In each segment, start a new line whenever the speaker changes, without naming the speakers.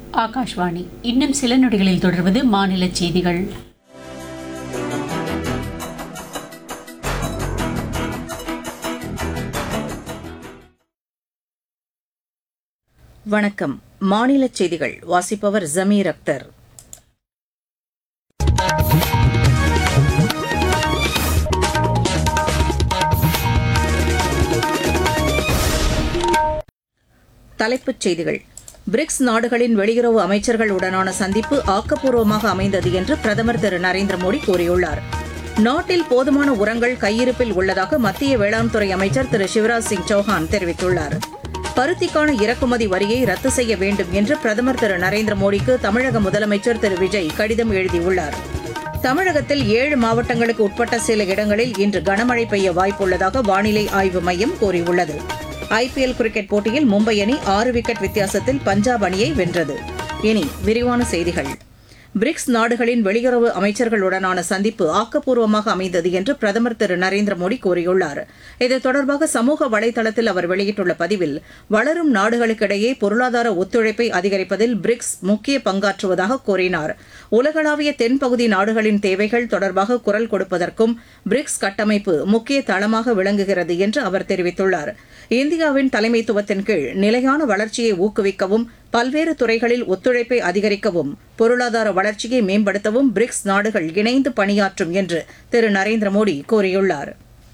ஆகாஷ்வாணி இன்னும் சில நொடிகளில் தொடர்வது மாநில செய்திகள்
வணக்கம் மாநில செய்திகள் வாசிப்பவர் ஜமீர் அக்தர் தலைப்புச் செய்திகள் பிரிக்ஸ் நாடுகளின் வெளியுறவு அமைச்சர்களுடனான சந்திப்பு ஆக்கப்பூர்வமாக அமைந்தது என்று பிரதமர் திரு நரேந்திர மோடி கூறியுள்ளார் நாட்டில் போதுமான உரங்கள் கையிருப்பில் உள்ளதாக மத்திய வேளாண் துறை அமைச்சர் திரு சிவராஜ் சிங் சௌஹான் தெரிவித்துள்ளார் பருத்திக்கான இறக்குமதி வரியை ரத்து செய்ய வேண்டும் என்று பிரதமர் திரு நரேந்திர மோடிக்கு தமிழக முதலமைச்சர் திரு விஜய் கடிதம் எழுதியுள்ளார் தமிழகத்தில் ஏழு மாவட்டங்களுக்கு உட்பட்ட சில இடங்களில் இன்று கனமழை பெய்ய வாய்ப்புள்ளதாக வானிலை ஆய்வு மையம் கூறியுள்ளது ஐபிஎல் கிரிக்கெட் போட்டியில் மும்பை அணி ஆறு விக்கெட் வித்தியாசத்தில் பஞ்சாப் அணியை வென்றது இனி விரிவான செய்திகள் பிரிக்ஸ் நாடுகளின் வெளியுறவு அமைச்சர்களுடனான சந்திப்பு ஆக்கப்பூர்வமாக அமைந்தது என்று பிரதமர் திரு நரேந்திர மோடி கூறியுள்ளார் இது தொடர்பாக சமூக வலைதளத்தில் அவர் வெளியிட்டுள்ள பதிவில் வளரும் நாடுகளுக்கிடையே பொருளாதார ஒத்துழைப்பை அதிகரிப்பதில் பிரிக்ஸ் முக்கிய பங்காற்றுவதாக கூறினார் உலகளாவிய தென்பகுதி நாடுகளின் தேவைகள் தொடர்பாக குரல் கொடுப்பதற்கும் பிரிக்ஸ் கட்டமைப்பு முக்கிய தளமாக விளங்குகிறது என்று அவர் தெரிவித்துள்ளார் இந்தியாவின் தலைமைத்துவத்தின் கீழ் நிலையான வளர்ச்சியை ஊக்குவிக்கவும் பல்வேறு துறைகளில் ஒத்துழைப்பை அதிகரிக்கவும் பொருளாதார வளர்ச்சியை மேம்படுத்தவும் பிரிக்ஸ் நாடுகள் இணைந்து பணியாற்றும் என்று திரு நரேந்திர மோடி கூறியுள்ளார்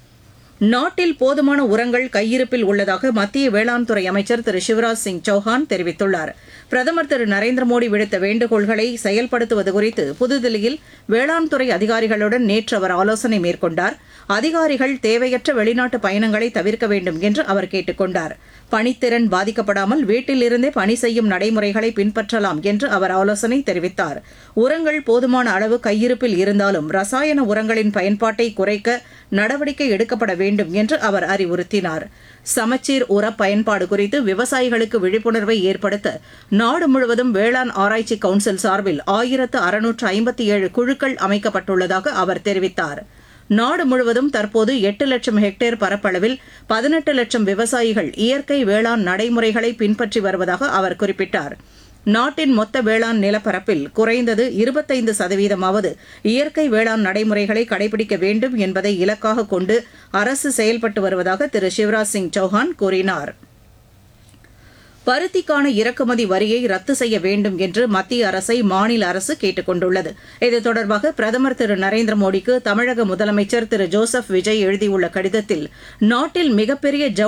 நாட்டில் போதுமான உரங்கள் கையிருப்பில் உள்ளதாக மத்திய வேளாண் துறை அமைச்சர் திரு சிவராஜ் சிங் சௌஹான் தெரிவித்துள்ளார் பிரதமர் திரு நரேந்திர மோடி விடுத்த வேண்டுகோள்களை செயல்படுத்துவது குறித்து புதுதில்லியில் வேளாண் துறை அதிகாரிகளுடன் நேற்று அவர் ஆலோசனை மேற்கொண்டார் அதிகாரிகள் தேவையற்ற வெளிநாட்டு பயணங்களை தவிர்க்க வேண்டும் என்று அவர் கேட்டுக் கொண்டார் பணித்திறன் பாதிக்கப்படாமல் வீட்டிலிருந்தே பணி செய்யும் நடைமுறைகளை பின்பற்றலாம் என்று அவர் ஆலோசனை தெரிவித்தார் உரங்கள் போதுமான அளவு கையிருப்பில் இருந்தாலும் ரசாயன உரங்களின் பயன்பாட்டை குறைக்க நடவடிக்கை எடுக்கப்பட வேண்டும் என்று அவர் அறிவுறுத்தினார் சமச்சீர் உர பயன்பாடு குறித்து விவசாயிகளுக்கு விழிப்புணர்வை ஏற்படுத்த நாடு முழுவதும் வேளாண் ஆராய்ச்சி கவுன்சில் சார்பில் ஆயிரத்து அறுநூற்று ஐம்பத்தி ஏழு குழுக்கள் அமைக்கப்பட்டுள்ளதாக அவர் தெரிவித்தார் நாடு முழுவதும் தற்போது எட்டு லட்சம் ஹெக்டேர் பரப்பளவில் பதினெட்டு லட்சம் விவசாயிகள் இயற்கை வேளாண் நடைமுறைகளை பின்பற்றி வருவதாக அவர் குறிப்பிட்டார் நாட்டின் மொத்த வேளாண் நிலப்பரப்பில் குறைந்தது இருபத்தைந்து சதவீதமாவது இயற்கை வேளாண் நடைமுறைகளை கடைபிடிக்க வேண்டும் என்பதை இலக்காக கொண்டு அரசு செயல்பட்டு வருவதாக திரு சிவராஜ் சிங் சௌஹான் கூறினார் பருத்திக்கான இறக்குமதி வரியை ரத்து செய்ய வேண்டும் என்று மத்திய அரசை மாநில அரசு கேட்டுக் கொண்டுள்ளது இது தொடர்பாக பிரதமர் திரு நரேந்திர மோடிக்கு தமிழக முதலமைச்சர் திரு ஜோசப் விஜய் எழுதியுள்ள கடிதத்தில் நாட்டில் மிகப்பெரிய